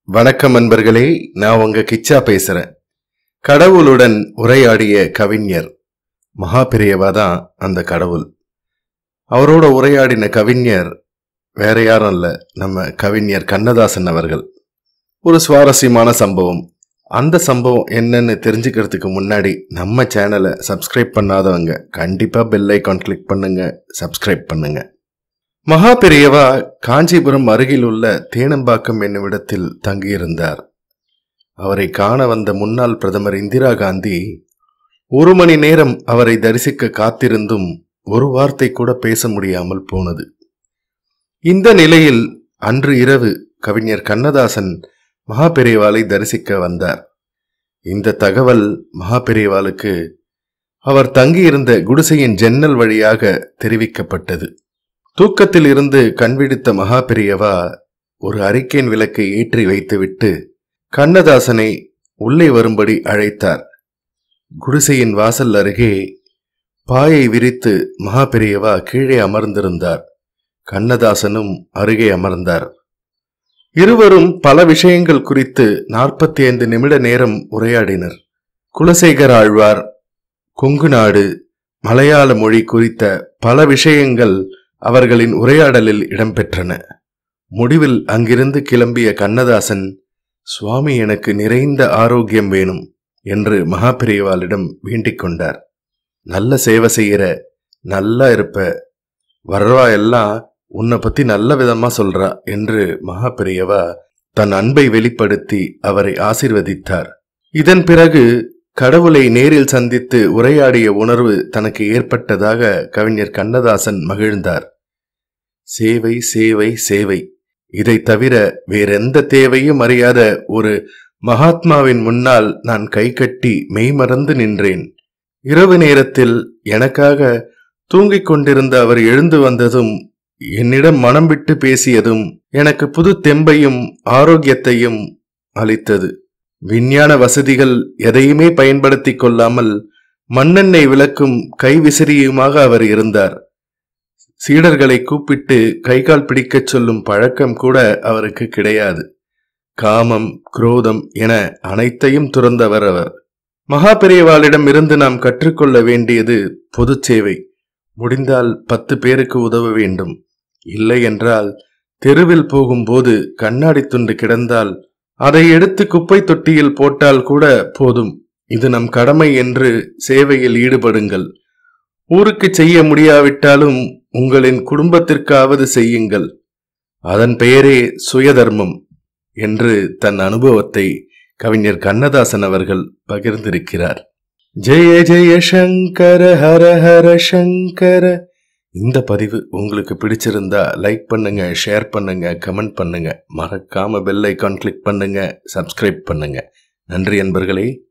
வணக்கம் அன்பர்களே நான் உங்க கிச்சா பேசுறேன் கடவுளுடன் உரையாடிய கவிஞர் மகாபிரியவா தான் அந்த கடவுள் அவரோட உரையாடின கவிஞர் வேற யாரும் இல்ல நம்ம கவிஞர் கண்ணதாசன் அவர்கள் ஒரு சுவாரஸ்யமான சம்பவம் அந்த சம்பவம் என்னன்னு தெரிஞ்சுக்கிறதுக்கு முன்னாடி நம்ம சேனலை சப்ஸ்கிரைப் பண்ணாதவங்க கண்டிப்பா பெல் ஐக்கான் கிளிக் பண்ணுங்க சப்ஸ்கிரைப் பண்ணுங்க மகா பெரியவா காஞ்சிபுரம் அருகில் உள்ள தேனம்பாக்கம் என்னும் இடத்தில் தங்கியிருந்தார் அவரை காண வந்த முன்னாள் பிரதமர் இந்திரா காந்தி ஒரு மணி நேரம் அவரை தரிசிக்க காத்திருந்தும் ஒரு வார்த்தை கூட பேச முடியாமல் போனது இந்த நிலையில் அன்று இரவு கவிஞர் கண்ணதாசன் மகா பெரியவாளை தரிசிக்க வந்தார் இந்த தகவல் மகா பெரியவாளுக்கு அவர் தங்கியிருந்த குடிசையின் ஜன்னல் வழியாக தெரிவிக்கப்பட்டது தூக்கத்தில் இருந்து கண்விழித்த மகா பெரியவா ஒரு அரிக்கேன் விளக்கை ஏற்றி வைத்துவிட்டு கண்ணதாசனை உள்ளே வரும்படி அழைத்தார் குடிசையின் வாசல் அருகே பாயை விரித்து மகா பெரியவா கீழே அமர்ந்திருந்தார் கண்ணதாசனும் அருகே அமர்ந்தார் இருவரும் பல விஷயங்கள் குறித்து நாற்பத்தி ஐந்து நிமிட நேரம் உரையாடினர் குலசேகர ஆழ்வார் கொங்கு நாடு மலையாள மொழி குறித்த பல விஷயங்கள் அவர்களின் உரையாடலில் இடம்பெற்றன முடிவில் அங்கிருந்து கிளம்பிய கண்ணதாசன் சுவாமி எனக்கு நிறைந்த ஆரோக்கியம் வேணும் என்று மகாபிரியவாளிடம் வேண்டிக் கொண்டார் நல்ல சேவை செய்யற நல்லா இருப்ப வர்றவா எல்லாம் உன்னை பத்தி நல்ல விதமா சொல்றா என்று மகாபிரியவா தன் அன்பை வெளிப்படுத்தி அவரை ஆசிர்வதித்தார் இதன் பிறகு கடவுளை நேரில் சந்தித்து உரையாடிய உணர்வு தனக்கு ஏற்பட்டதாக கவிஞர் கண்ணதாசன் மகிழ்ந்தார் சேவை சேவை சேவை இதை தவிர வேறெந்த தேவையும் அறியாத ஒரு மகாத்மாவின் முன்னால் நான் கை கட்டி மெய்மறந்து நின்றேன் இரவு நேரத்தில் எனக்காக தூங்கிக் கொண்டிருந்த அவர் எழுந்து வந்ததும் என்னிடம் மனம் விட்டு பேசியதும் எனக்கு புது தெம்பையும் ஆரோக்கியத்தையும் அளித்தது விஞ்ஞான வசதிகள் எதையுமே பயன்படுத்திக் கொள்ளாமல் மண்ணெண்ணெய் விளக்கும் கைவிசிறியுமாக அவர் இருந்தார் சீடர்களை கூப்பிட்டு கை கால் பிடிக்கச் சொல்லும் பழக்கம் கூட அவருக்கு கிடையாது காமம் குரோதம் என அனைத்தையும் துறந்தவர் அவர் மகா பெரியவாளிடம் இருந்து நாம் கற்றுக்கொள்ள வேண்டியது பொது சேவை முடிந்தால் பத்து பேருக்கு உதவ வேண்டும் இல்லை என்றால் தெருவில் போகும்போது கண்ணாடி துண்டு கிடந்தால் அதை எடுத்து குப்பை தொட்டியில் போட்டால் கூட போதும் இது நம் கடமை என்று சேவையில் ஈடுபடுங்கள் ஊருக்கு செய்ய முடியாவிட்டாலும் உங்களின் குடும்பத்திற்காவது செய்யுங்கள் அதன் பெயரே சுயதர்மம் என்று தன் அனுபவத்தை கவிஞர் கண்ணதாசன் அவர்கள் பகிர்ந்திருக்கிறார் ஜெய ஜெய சங்கர ஹர ஹர சங்கர இந்த பதிவு உங்களுக்கு பிடிச்சிருந்தா லைக் பண்ணுங்க ஷேர் பண்ணுங்க கமெண்ட் பண்ணுங்க மறக்காம பெல் ஐக்கான் கிளிக் பண்ணுங்க சப்ஸ்கிரைப் பண்ணுங்க நன்றி அன்பர்களே